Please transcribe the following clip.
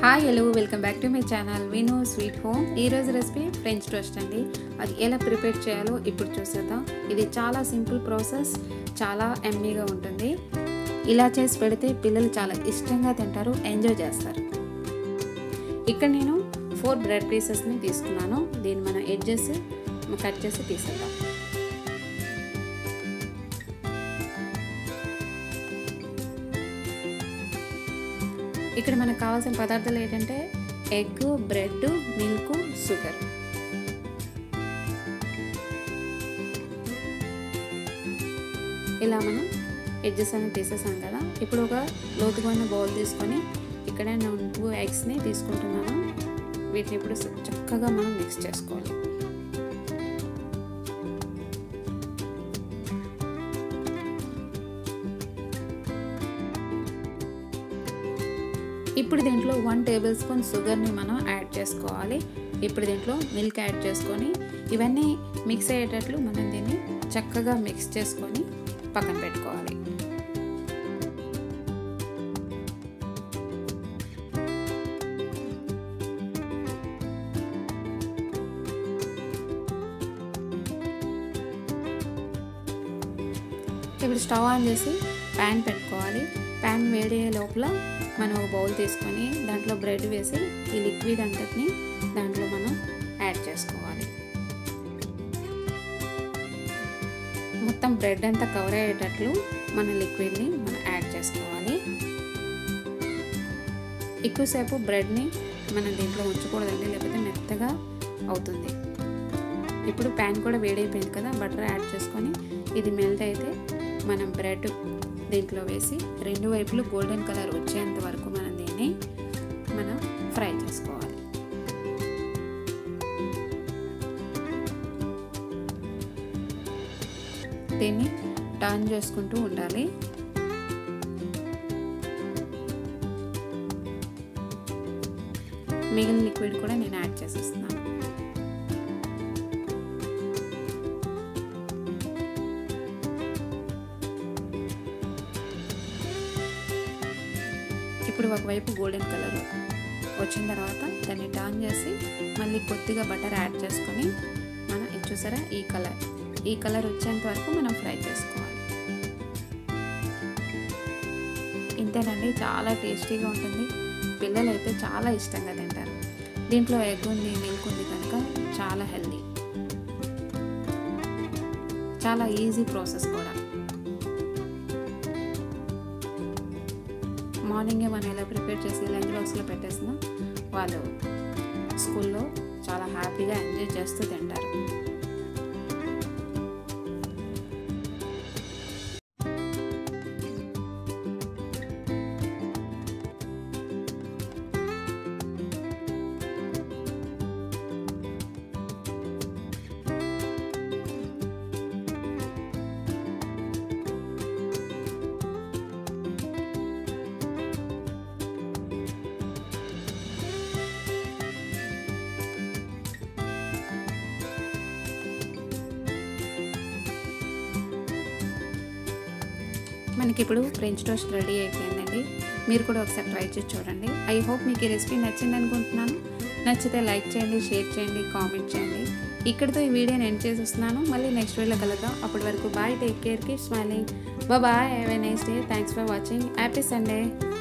hi hello welcome back to my channel Vino sweet home ఈరోజు recipe French toast అండి అది ఎలా prepare చేయాలో ఇప్పుడు చూసేద్దాం ఇది చాలా సింపుల్ ప్రాసెస్ చాలా ఎమ్మీగా ఉంటుంది ఇలా చేసి పెడితే పిల్లలు చాలా ఇష్టంగా తింటారు ఎంజాయ్ చేస్తారు ఇక్కడ నేను ఫోర్ బ్రెడ్ పీసెస్ని తీసుకున్నాను దీన్ని మనం ఎడ్జెస్ కట్ చేసి తీసేద్దాం ఇక్కడ మనకు కావాల్సిన పదార్థాలు ఏంటంటే ఎగ్ బ్రెడ్ మిల్క్ షుగర్ ఇలా మనం ఎడ్జెస్ అనేది తీసేసాం కదా ఇప్పుడు ఒక లోతుగా ఉన్న బౌల్ తీసుకొని ఇక్కడ నేను టూ ఎగ్స్ని తీసుకుంటున్నాను వీటిని ఇప్పుడు చక్కగా మనం మిక్స్ చేసుకోవాలి ఇప్పుడు దీంట్లో వన్ టేబుల్ స్పూన్ షుగర్ని మనం యాడ్ చేసుకోవాలి ఇప్పుడు దీంట్లో మిల్క్ యాడ్ చేసుకొని ఇవన్నీ మిక్స్ అయ్యేటట్లు మనం దీన్ని చక్కగా మిక్స్ చేసుకొని పక్కన పెట్టుకోవాలి ఇప్పుడు స్టవ్ ఆన్ చేసి ప్యాన్ పెట్టుకోవాలి ప్యాన్ వేడయ్యే లోపల మనం ఒక బౌల్ తీసుకొని దాంట్లో బ్రెడ్ వేసి ఈ లిక్విడ్ అంతటిని దాంట్లో మనం యాడ్ చేసుకోవాలి మొత్తం బ్రెడ్ అంతా కవర్ అయ్యేటట్లు మన లిక్విడ్ని మనం యాడ్ చేసుకోవాలి ఎక్కువసేపు బ్రెడ్ని మనం దీంట్లో ఉంచకూడదండి లేకపోతే మెత్తగా అవుతుంది ఇప్పుడు ప్యాన్ కూడా వేడైపోయింది కదా బటర్ యాడ్ చేసుకొని ఇది మెల్ట్ అయితే మనం బ్రెడ్ దీంట్లో వేసి రెండు వైపులు గోల్డెన్ కలర్ వచ్చేంత వరకు మనం దీన్ని మనం ఫ్రై చేసుకోవాలి దీన్ని టర్న్ చేసుకుంటూ ఉండాలి మిగిలిన లిక్విడ్ కూడా నేను యాడ్ చేసేస్తున్నాను ఇప్పుడు ఒకవైపు గోల్డెన్ కలర్ వచ్చిన తర్వాత దాన్ని టర్న్ చేసి మళ్ళీ కొద్దిగా బటర్ యాడ్ చేసుకొని మనం ఇది చూసారా ఈ కలర్ ఈ కలర్ వచ్చేంత వరకు మనం ఫ్రై చేసుకోవాలి ఇంతేనండి చాలా టేస్టీగా ఉంటుంది పిల్లలు అయితే చాలా ఇష్టంగా తింటారు దీంట్లో ఎగ్ ఉంది మిల్క్ ఉంది కనుక చాలా హెల్దీ చాలా ఈజీ ప్రాసెస్ కూడా మార్నింగే మనం ఎలా ప్రిపేర్ చేసి లంచ్ బాక్స్లో పెట్టేసినా వాళ్ళు స్కూల్లో చాలా హ్యాపీగా ఎంజాయ్ చేస్తూ తింటారు మనకి ఇప్పుడు ఫ్రెంచ్ టోస్ట్ రెడీ అయిపోయిందండి మీరు కూడా ఒకసారి ట్రై చేసి చూడండి ఐ హోప్ మీకు ఈ రెసిపీ నచ్చింది అనుకుంటున్నాను నచ్చితే లైక్ చేయండి షేర్ చేయండి కామెంట్ చేయండి ఇక్కడితో ఈ వీడియో నేను చేసేస్తున్నాను మళ్ళీ నెక్స్ట్ వీడియోలో కలుద్దాం అప్పటి వరకు bye take care keep smiling bye have a nice day thanks for watching happy Sunday